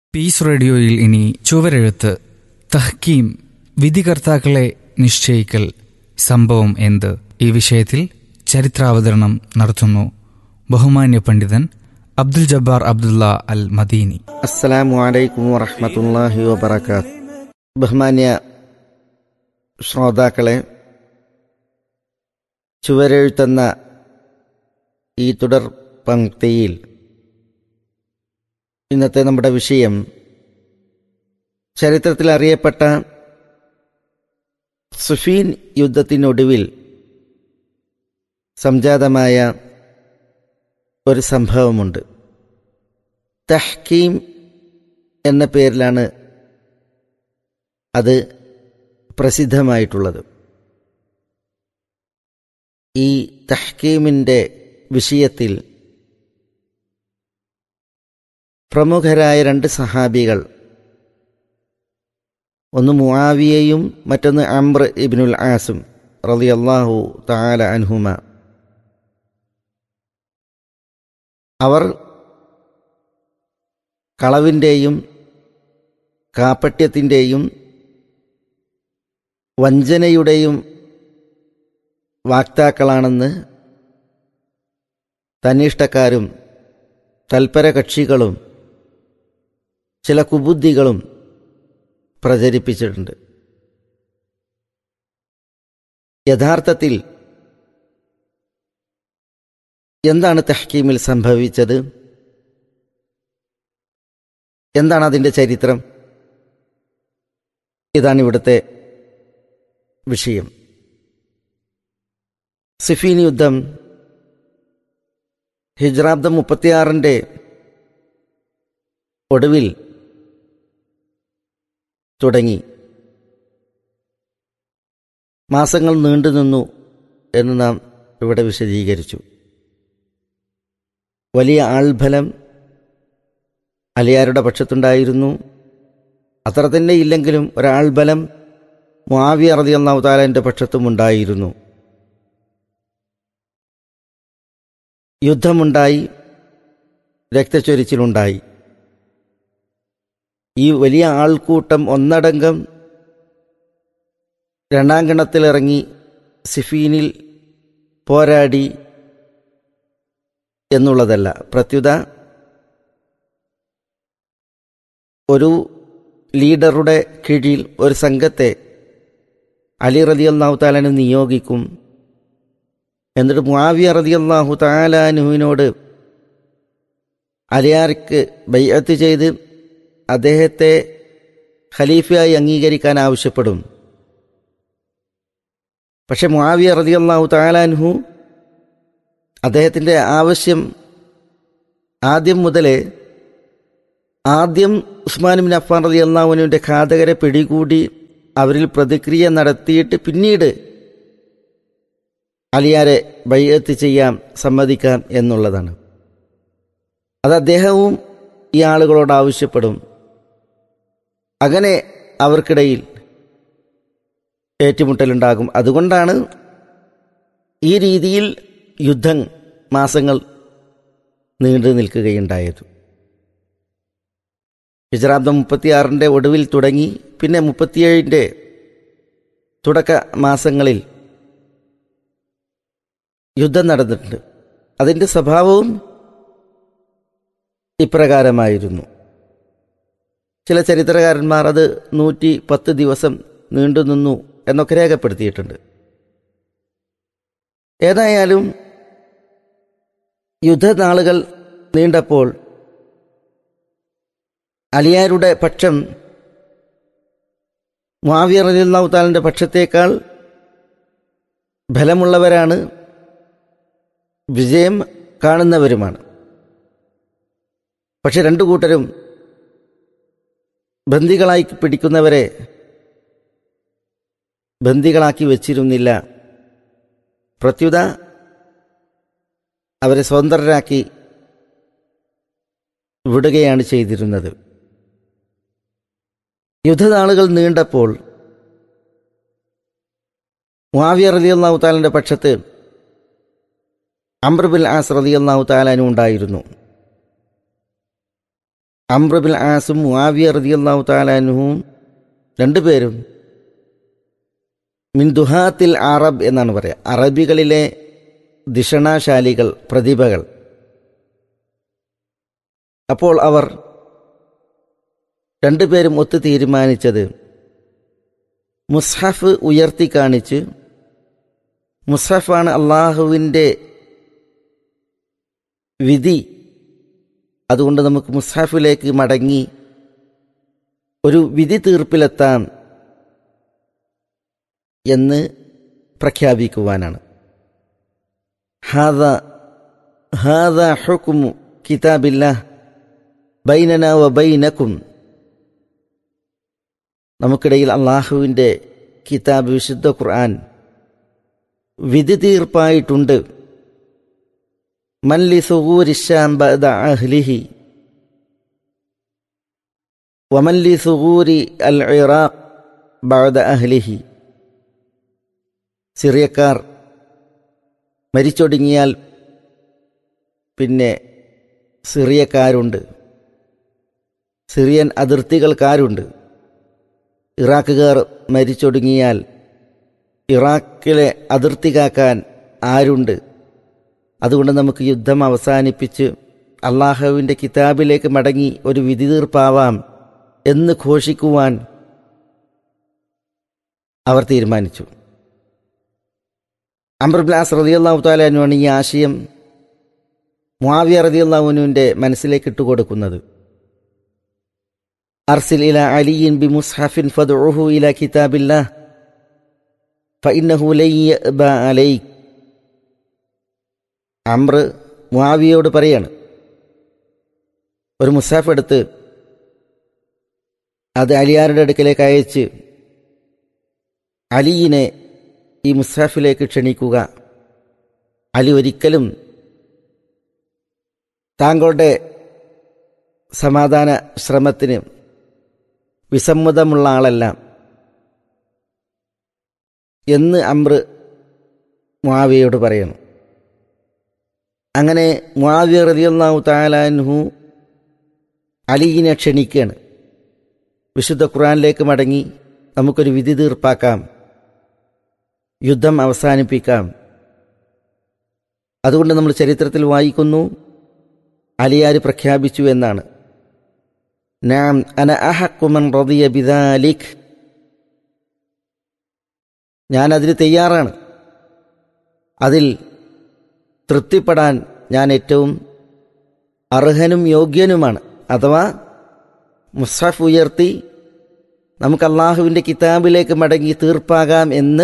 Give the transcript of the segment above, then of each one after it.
piece റേഡിയോയിൽ ഇനി ചുവരെഴുത്ത് തഹ്കീം വിധികർത്താക്കളെ നിശ്ചയിക്കൽ സംഭവം എന്ത് ഈ വിഷയത്തിൽ ചരിത്രാവതരണം നടത്തുന്നു ബഹുമാന്യ പണ്ഡിതൻ അബ്ദുൽ ജബ്ബാർ അബ്ദുള്ള അൽ മദീനി അസ്സലാമു അലൈക്കും വറഹ്മത്തുള്ളാഹി വബറകാത്ത് ബഹുമാന്യ ശ്രോതാക്കളെ ചുവരെഴുത്തുന്ന ഈ തുടർ പങ്ക്തിയിൽ ഇന്നത്തെ നമ്മുടെ വിഷയം ചരിത്രത്തിൽ അറിയപ്പെട്ട സുഫീൻ യുദ്ധത്തിനൊടുവിൽ സംജാതമായ ഒരു സംഭവമുണ്ട് തഹ്കീം എന്ന പേരിലാണ് അത് പ്രസിദ്ധമായിട്ടുള്ളത് ഈ തഹ്കീമിൻ്റെ വിഷയത്തിൽ പ്രമുഖരായ രണ്ട് സഹാബികൾ ഒന്ന് മുആവിയയും മറ്റൊന്ന് അംർ ഇബ്നുൽ ആസും റളിയല്ലാഹു തആല അൻഹുമ അവർ കളവിൻ്റെയും കാപ്പട്യത്തിൻ്റെയും വഞ്ചനയുടെയും വാക്താക്കളാണെന്ന് തന്നിഷ്ടക്കാരും തൽപര കക്ഷികളും ചില കുബുദ്ധികളും പ്രചരിപ്പിച്ചിട്ടുണ്ട് യഥാർത്ഥത്തിൽ എന്താണ് തഹ്കീമിൽ സംഭവിച്ചത് എന്താണ് അതിൻ്റെ ചരിത്രം ഇതാണ് ഇവിടുത്തെ വിഷയം സിഫീൻ യുദ്ധം ഹിജ്രാബ്ദം മുപ്പത്തിയാറിൻ്റെ ഒടുവിൽ തുടങ്ങി മാസങ്ങൾ നീണ്ടുനിന്നു എന്ന് നാം ഇവിടെ വിശദീകരിച്ചു വലിയ ആൾഫലം അലിയാരുടെ പക്ഷത്തുണ്ടായിരുന്നു അത്ര തന്നെ ഇല്ലെങ്കിലും ഒരാൾബലം മുആവിയ റളിയല്ലാഹു താലാന്റെ പക്ഷത്തും ഉണ്ടായിരുന്നു യുദ്ധമുണ്ടായി രക്തച്ചൊരിച്ചിലുണ്ടായി ഈ വലിയ ആൾക്കൂട്ടം ഒന്നടങ്കം രണ്ടാം ഗണത്തിലിറങ്ങി സിഫീനിൽ പോരാടി എന്നുള്ളതല്ല പ്രത്യുത ഒരു ലീഡറുടെ കീഴിൽ ഒരു സംഘത്തെ അലി റതി അള്ളാഹു താലാന് നിയോഗിക്കും എന്നിട്ട് മുആവിയ റതി അള്ളാഹു താലാനുവിനോട് അലിയാർക്ക് ബയ്യത്ത് ചെയ്ത് അദ്ദേഹത്തെ ഖലീഫയായി അംഗീകരിക്കാൻ ആവശ്യപ്പെടും പക്ഷെ മുആവിയ റതി അള്ളാഹു താലാൻഹു അദ്ദേഹത്തിൻ്റെ ആവശ്യം ആദ്യം മുതലേ ആദ്യം ഉസ്മാൻ ബിൻ അഫ്ഫാൻ റതി അള്ളാഹുവിൻ്റെ ഘാതകരെ പിടികൂടി അവരിൽ പ്രതിക്രിയ നടത്തിയിട്ട് പിന്നീട് അലിയാരെ ബയ്യത്ത് ചെയ്യാം സമ്മതിക്കാം എന്നുള്ളതാണ് അത് അദ്ദേഹവും ഈ ആളുകളോട് ആവശ്യപ്പെടും അങ്ങനെ അവർക്കിടയിൽ ഏറ്റുമുട്ടലുണ്ടാകും അതുകൊണ്ടാണ് ഈ രീതിയിൽ യുദ്ധം മാസങ്ങൾ നീണ്ടു നിൽക്കുകയുണ്ടായത് ഹിജറാബ്ദം മുപ്പത്തിയാറിൻ്റെ ഒടുവിൽ തുടങ്ങി പിന്നെ മുപ്പത്തിയേഴിൻ്റെ തുടക്ക മാസങ്ങളിൽ യുദ്ധം നടന്നിട്ടുണ്ട് അതിൻ്റെ സ്വഭാവവും ഇപ്രകാരമായിരുന്നു ചില ചരിത്രകാരന്മാർ അത് നൂറ്റി പത്ത് ദിവസം നീണ്ടുനിന്നു എന്നൊക്കെ രേഖപ്പെടുത്തിയിട്ടുണ്ട് ഏതായാലും യുദ്ധനാളുകൾ നീണ്ടപ്പോൾ അലിയാരുടെ പക്ഷം മാവിയർ അലിള്ളാഹു താലിൻ്റെ പക്ഷത്തേക്കാൾ ഫലമുള്ളവരാണ് വിജയം കാണുന്നവരുമാണ് പക്ഷെ രണ്ടു കൂട്ടരും ബന്ദികളായി പിടിക്കുന്നവരെ ബന്ദികളാക്കി വച്ചിരുന്നില്ല പ്രത്യുത അവരെ സ്വതന്ത്രരാക്കി വിടുകയാണ് ചെയ്തിരുന്നത് യുദ്ധനാളുകൾ നീണ്ടപ്പോൾ മുആവിയ റളിയല്ലാഹു താലിൻ്റെ പക്ഷത്ത് അംർ ബിൻ ആസ് റളിയല്ലാഹു താലാനും ഉണ്ടായിരുന്നു അമ്രബിൽ ആസും മുആവിയ റളിയല്ലാഹു താലാനുഹും രണ്ടുപേരും മിൻ ദുഹാത്തിൽ അറബ് എന്നാണ് പറയുക അറബികളിലെ ദിഷണാശാലികൾ പ്രതിഭകൾ അപ്പോൾ അവർ രണ്ടുപേരും ഒത്തു തീരുമാനിച്ചത് മുസ്ഹഫ് ഉയർത്തി കാണിച്ച് മുസ്ഹഫാണ് അള്ളാഹുവിൻ്റെ വിധി അതുകൊണ്ട് നമുക്ക് മുസ്ഹഫിലേക്ക് മടങ്ങി ഒരു വിധി തീർപ്പിലെത്താം എന്ന് പ്രഖ്യാപിക്കുവാനാണ് ഹാദ ഹാദ ഹുക്കുമു കിതാബില്ല ബൈനന വ ബൈനക്കും നമുക്കിടയിൽ അള്ളാഹുവിൻ്റെ കിതാബ് വിശുദ്ധ ഖുർആൻ വിധി തീർപ്പായിട്ടുണ്ട് മല്ലി സുഗൂരിശാം ബഅദ അഹ്ലിഹി വമല്ലി സുഗൂരി അൽ ഇറാഖ് ബഅദ അഹ്ലിഹി സിറിയക്കാർ മരിച്ചൊടുങ്ങിയാൽ പിന്നെ സിറിയക്കാരുണ്ട് സിറിയൻ അതിർത്തികൾക്കാരുണ്ട് ഇറാഖുകാർ മരിച്ചൊടുങ്ങിയാൽ ഇറാഖിലെ അതിർത്തി കാക്കാൻ ആരുണ്ട് അതുകൊണ്ട് നമുക്ക് യുദ്ധം അവസാനിപ്പിച്ച് അള്ളാഹുവിൻ്റെ കിതാബിലേക്ക് മടങ്ങി ഒരു വിധി തീർപ്പാവാം എന്ന് ഘോഷിക്കുവാൻ അവർ തീരുമാനിച്ചു അംബ്രബ്ലാസ് റതിയല്ലാഹു താലാനുവാണ് ഈ ആശയം മുാവിയ റതിയല്ലാഹുനുവിൻ്റെ മനസ്സിലേക്ക് ഇട്ടുകൊടുക്കുന്നത് അർസിൽ ഇല അലിയിൻ ബി മുസ്ഹഫിൻ ഫദ്ഉഹു ഇല കിതാബില്ലാ ഫഇന്നഹു ലൻ യഅബ അലൈക് അമ്ര മുആവിയയോട് പറയാണ് ഒരു മുസാഫ് എടുത്ത് അത് അലിയാരുടെ അടുക്കലേക്ക് അയച്ച് അലിയിനെ ഈ മുസാഫിലേക്ക് ക്ഷണിക്കുക അലി ഒരിക്കലും താങ്കളുടെ സമാധാന ശ്രമത്തിന് വിസമ്മതമുള്ള ആളല്ല എന്ന് അമ്ര മുആവിയയോട് പറയണം അങ്ങനെ മുആവിയ റളിയല്ലാഹു തആലാൻഹു അലിയിനെ ക്ഷണിക്കുകയാണ് വിശുദ്ധ ഖുർആനിലേക്ക് മടങ്ങി നമുക്കൊരു വിധി തീർപ്പാക്കാം യുദ്ധം അവസാനിപ്പിക്കാം അതുകൊണ്ട് നമ്മൾ ചരിത്രത്തിൽ വായിക്കുന്നു അലിയാര് പ്രഖ്യാപിച്ചു എന്നാണ് നാം അന അഹക്കുമൻ റദിയ ബിദാലിഖ് ഞാൻ അതിന് തയ്യാറാണ് അതിൽ തൃപ്തിപ്പെടാൻ ഞാൻ ഏറ്റവും അർഹനും യോഗ്യനുമാണ് അഥവാ മുസാഫ് ഉയർത്തി നമുക്ക് അള്ളാഹുവിൻ്റെ കിതാബിലേക്ക് മടങ്ങി തീർപ്പാകാം എന്ന്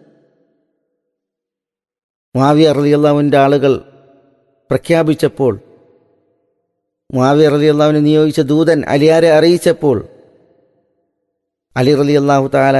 മാവിയ റലിയല്ലാവിൻ്റെ ആളുകൾ പ്രഖ്യാപിച്ചപ്പോൾ മാവിയ റലിയല്ലാവിനെ നിയോഗിച്ച ദൂതൻ അലിയാരെ അറിയിച്ചപ്പോൾ അലി റലി അള്ളാഹു താല